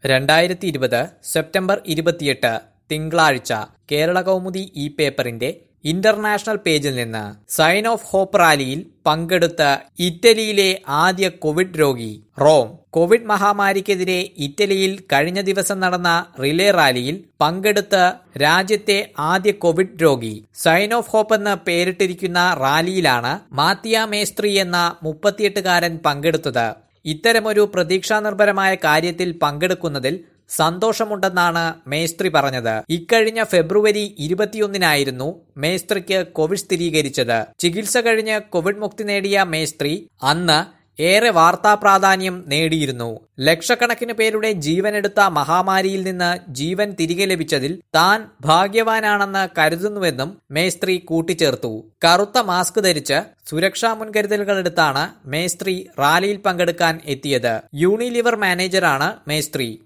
രണ്ടായിരത്തി ഇരുപത് സെപ്റ്റംബർ ഇരുപത്തിയെട്ട് തിങ്കളാഴ്ച കേരള കൗമുദി ഈ പേപ്പറിന്റെ ഇന്റർനാഷണൽ പേജിൽ നിന്ന് സൈൻ ഓഫ് ഹോപ്പ് റാലിയിൽ പങ്കെടുത്ത ഇറ്റലിയിലെ ആദ്യ കോവിഡ് രോഗി റോം കോവിഡ് മഹാമാരിക്കെതിരെ ഇറ്റലിയിൽ കഴിഞ്ഞ ദിവസം നടന്ന റിലേ റാലിയിൽ പങ്കെടുത്ത രാജ്യത്തെ ആദ്യ കോവിഡ് രോഗി സൈൻ ഓഫ് ഹോപ്പ് എന്ന് പേരിട്ടിരിക്കുന്ന റാലിയിലാണ് മാത്തിയ മേസ്ത്രി എന്ന മുപ്പത്തിയെട്ടുകാരൻ പങ്കെടുത്തത് ഇത്തരമൊരു പ്രതീക്ഷാനിർഭരമായ കാര്യത്തിൽ പങ്കെടുക്കുന്നതിൽ സന്തോഷമുണ്ടെന്നാണ് മേസ്ത്രി പറഞ്ഞത് ഇക്കഴിഞ്ഞ ഫെബ്രുവരി ഇരുപത്തിയൊന്നിനായിരുന്നു മേസ്ത്രിക്ക് കോവിഡ് സ്ഥിരീകരിച്ചത് ചികിത്സ കഴിഞ്ഞ് കോവിഡ് മുക്തി നേടിയ മേസ്ത്രി അന്ന് ഏറെ വാർത്താ പ്രാധാന്യം നേടിയിരുന്നു ലക്ഷക്കണക്കിന് പേരുടെ ജീവനെടുത്ത മഹാമാരിയിൽ നിന്ന് ജീവൻ തിരികെ ലഭിച്ചതിൽ താൻ ഭാഗ്യവാനാണെന്ന് കരുതുന്നുവെന്നും മേസ്ത്രി കൂട്ടിച്ചേർത്തു കറുത്ത മാസ്ക് ധരിച്ച് സുരക്ഷാ മുൻകരുതലുകൾ എടുത്താണ് മേസ്ത്രി റാലിയിൽ പങ്കെടുക്കാൻ എത്തിയത് യൂണിലിവർ മാനേജറാണ് മേസ്ത്രി